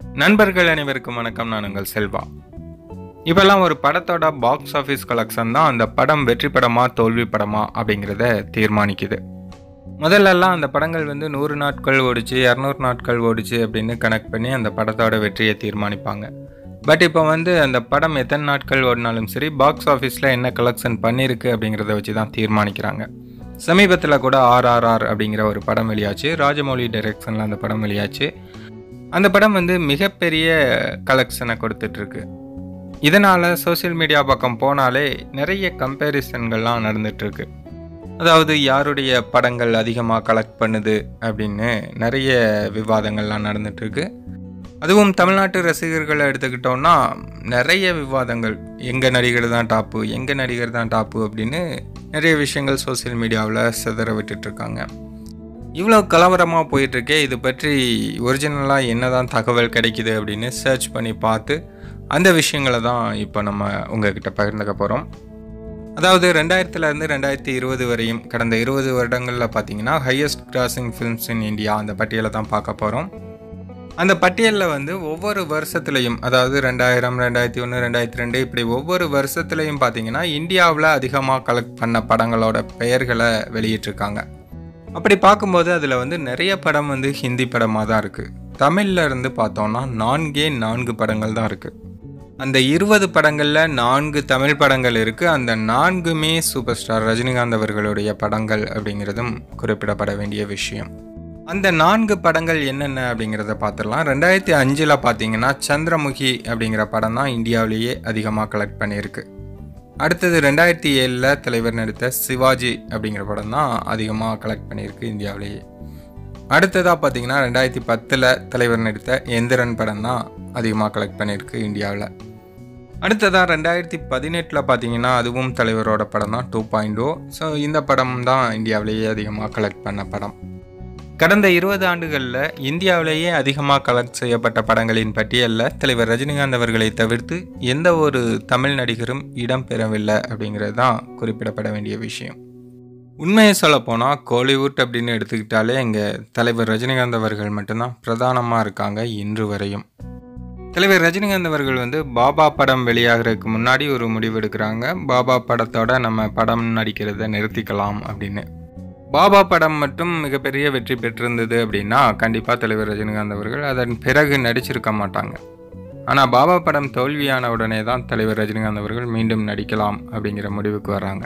நண்பர்கள் அனைவருக்கும் வணக்கம் நான் உங்கள் செல்வா இப்பெல்லாம் ஒரு படத்தோட பாக்ஸ் ஆஃபீஸ் கலெக்ஷன் தான் அந்த படம் வெற்றி படமா தோல்வி படமா அப்படிங்கிறத தீர்மானிக்குது முதல்லலாம் அந்த படங்கள் வந்து நூறு நாட்கள் ஓடிச்சு இரநூறு நாட்கள் ஓடிச்சு அப்படின்னு கனெக்ட் பண்ணி அந்த படத்தோட வெற்றியை தீர்மானிப்பாங்க பட் இப்போ வந்து அந்த படம் எத்தனை நாட்கள் ஓடினாலும் சரி பாக்ஸ் ஆஃபீஸில் என்ன கலெக்ஷன் பண்ணியிருக்கு அப்படிங்கிறத வச்சு தான் தீர்மானிக்கிறாங்க சமீபத்தில் கூட ஆர்ஆர்ஆர் அப்படிங்கிற ஒரு படம் வெளியாச்சு ராஜமௌலி டைரக்ஷனில் அந்த படம் வெளியாச்சு அந்த படம் வந்து மிகப்பெரிய கலெக்ஷனை கொடுத்துட்ருக்கு இதனால் சோஷியல் மீடியா பக்கம் போனாலே நிறைய கம்பேரிசன்கள்லாம் நடந்துகிட்ருக்கு அதாவது யாருடைய படங்கள் அதிகமாக கலெக்ட் பண்ணுது அப்படின்னு நிறைய விவாதங்கள்லாம் நடந்துகிட்ருக்கு அதுவும் தமிழ்நாட்டு ரசிகர்களை எடுத்துக்கிட்டோம்னா நிறைய விவாதங்கள் எங்கள் நடிகர் தான் டாப்பு எங்கள் நடிகர் தான் டாப்பு அப்படின்னு நிறைய விஷயங்கள் சோஷியல் மீடியாவில் சிதற விட்டுட்ருக்காங்க இவ்வளோ கலவரமாக போயிட்டுருக்கே இது பற்றி ஒரிஜினலாக என்ன தான் தகவல் கிடைக்குது அப்படின்னு சர்ச் பண்ணி பார்த்து அந்த விஷயங்களை தான் இப்போ நம்ம உங்ககிட்ட பகிர்ந்துக்க போகிறோம் அதாவது ரெண்டாயிரத்துலேருந்து ரெண்டாயிரத்தி இருபது வரையும் கடந்த இருபது வருடங்களில் பார்த்தீங்கன்னா highest grossing films in India அந்த பட்டியலை தான் பார்க்க போகிறோம் அந்த பட்டியலில் வந்து ஒவ்வொரு வருஷத்துலையும் அதாவது ரெண்டாயிரம் ரெண்டாயிரத்தி ஒன்று ரெண்டாயிரத்தி ரெண்டு இப்படி ஒவ்வொரு வருஷத்துலையும் பார்த்தீங்கன்னா இந்தியாவில் அதிகமாக கலெக்ட் பண்ண படங்களோட பெயர்களை வெளியிட்டிருக்காங்க அப்படி பார்க்கும்போது அதில் வந்து நிறைய படம் வந்து ஹிந்தி படமாக தான் இருக்குது தமிழில் இருந்து பார்த்தோன்னா நான்கே நான்கு படங்கள் தான் இருக்குது அந்த இருபது படங்களில் நான்கு தமிழ் படங்கள் இருக்குது அந்த நான்குமே சூப்பர் ஸ்டார் ரஜினிகாந்த் அவர்களுடைய படங்கள் அப்படிங்கிறதும் குறிப்பிடப்பட வேண்டிய விஷயம் அந்த நான்கு படங்கள் என்னென்ன அப்படிங்கிறத பார்த்துடலாம் ரெண்டாயிரத்தி அஞ்சில் பார்த்தீங்கன்னா சந்திரமுகி அப்படிங்கிற படம் தான் இந்தியாவிலேயே அதிகமாக கலெக்ட் பண்ணியிருக்கு அடுத்தது ரெண்டாயிரத்தி ஏழில் தலைவர் நடித்த சிவாஜி அப்படிங்கிற படம் தான் அதிகமாக கலெக்ட் பண்ணியிருக்கு இந்தியாவிலேயே அடுத்ததாக பார்த்தீங்கன்னா ரெண்டாயிரத்தி பத்தில் தலைவர் நடித்த எந்திரன் படம் தான் அதிகமாக கலெக்ட் பண்ணியிருக்கு இந்தியாவில் அடுத்ததாக ரெண்டாயிரத்தி பதினெட்டில் பார்த்தீங்கன்னா அதுவும் தலைவரோட படம் தான் டூ பாயிண்ட் ஓ ஸோ இந்த படம் தான் இந்தியாவிலேயே அதிகமாக கலெக்ட் பண்ண படம் கடந்த இருபது ஆண்டுகளில் இந்தியாவிலேயே அதிகமாக கலெக்ட் செய்யப்பட்ட படங்களின் பட்டியலில் தலைவர் ரஜினிகாந்த் அவர்களை தவிர்த்து எந்த ஒரு தமிழ் நடிகரும் இடம் பெறவில்லை அப்படிங்கிறது தான் குறிப்பிடப்பட வேண்டிய விஷயம் உண்மையை சொல்லப்போனால் கோலிவுட் அப்படின்னு எடுத்துக்கிட்டாலே எங்கள் தலைவர் ரஜினிகாந்த் அவர்கள் மட்டும்தான் பிரதானமாக இருக்காங்க இன்று வரையும் தலைவர் ரஜினிகாந்த் அவர்கள் வந்து பாபா படம் வெளியாகிறதுக்கு முன்னாடி ஒரு முடிவு எடுக்கிறாங்க பாபா படத்தோட நம்ம படம் நடிக்கிறத நிறுத்திக்கலாம் அப்படின்னு பாபா படம் மட்டும் மிகப்பெரிய வெற்றி பெற்றிருந்தது அப்படின்னா கண்டிப்பாக தலைவர் ரஜினிகாந்த் அவர்கள் அதன் பிறகு நடிச்சிருக்க மாட்டாங்க ஆனால் பாபா படம் தோல்வியான உடனே தான் தலைவர் ரஜினிகாந்த் அவர்கள் மீண்டும் நடிக்கலாம் அப்படிங்கிற முடிவுக்கு வராங்க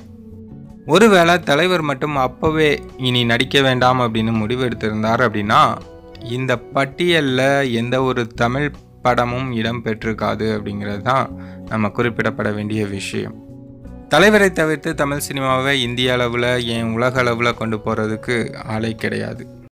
ஒருவேளை தலைவர் மட்டும் அப்போவே இனி நடிக்க வேண்டாம் அப்படின்னு முடிவு எடுத்திருந்தார் அப்படின்னா இந்த பட்டியலில் எந்த ஒரு தமிழ் படமும் இடம் பெற்றிருக்காது அப்படிங்கிறது தான் நம்ம குறிப்பிடப்பட வேண்டிய விஷயம் தலைவரை தவிர்த்து தமிழ் சினிமாவை இந்திய அளவில் ஏன் உலக அளவில் கொண்டு போகிறதுக்கு ஆளை கிடையாது